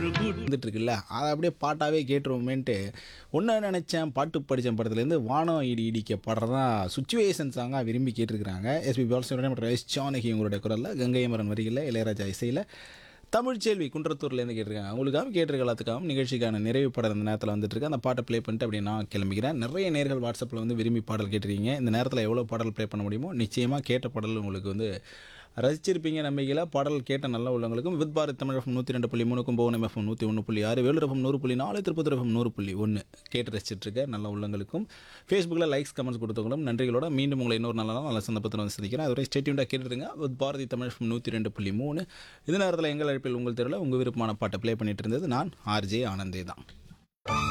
ஒரு கூட்டு வந்துட்டு இருக்குல்ல அதை அப்படியே பாட்டாவே கேட்டுருவோமேன்ட்டு ஒன்று நினச்சேன் பாட்டு படித்தேன் படத்துலேருந்து வானம் இடி இடிக்க பாடுறதான் சுச்சுவேஷன் சாங்காக விரும்பி கேட்டிருக்கிறாங்க எஸ்பி பாலசுப்ரமணியம் மற்றும் எஸ் ஜானகி உங்களுடைய குரலில் கங்கை மரன் வரிகளில் இளையராஜா இசையில் தமிழ்ச்செல்வி குன்றத்தூர்லேருந்து கேட்டிருக்காங்க அவங்களுக்காக கேட்டிருக்க எல்லாத்துக்காகவும் நிகழ்ச்சிக்கான நிறைவு படம் இந்த நேரத்தில் வந்துட்டு இருக்கு அந்த பாட்டை ப்ளே பண்ணிட்டு அப்படியே நான் கிளம்பிக்கிறேன் நிறைய நேர்கள் வாட்ஸ்அப்பில் வந்து விரும்பி பாடல் கேட்டிருக்கீங்க இந்த நேரத்தில் எவ்வளோ பாடல் ப்ளே பண்ண முடியுமோ நிச்சயமாக கேட்ட பாடல் உங்களுக்கு வந்து ரசிச்சிருப்பீங்க நம்பிக்கையில் பாடல் கேட்ட நல்ல உள்ளவங்களுக்கும் வித் பாரத் தமிழ் எஃப்எம் நூற்றி ரெண்டு புள்ளி மூணு கும்பகோணம் எஃப்எம் நூற்றி ஒன்று புள்ளி ஆறு வேலூர் எஃப்எம் நூறு புள்ளி நாலு திருப்பத்தூர் எஃப்எம் நூறு புள்ளி ஒன்று கேட்டு ரசிச்சிட்டு இருக்க நல்ல உள்ளவங்களுக்கும் ஃபேஸ்புக்கில் லைக்ஸ் கமெண்ட்ஸ் கொடுத்தவங்களும் நன்றிகளோட மீண்டும் உங்களை இன்னொரு நல்ல நாள் நல்ல சந்தர்ப்பத்தில் வந்து சந்திக்கிறேன் அதுவரை ஸ்டேட்யூண்டாக கேட்டுருங்க வித் பாரதி தமிழ் எஃப்எம் நூற்றி ரெண்டு புள்ளி மூணு இந்த நேரத்தில் எங்கள் அழைப்பில் உங்கள் தெருவில் உங்கள் விருப்பமான பாட்டை ப்ளே பண்ணிட்டு இருந்தது நான் ஆர்ஜே ஆனந்தே தான்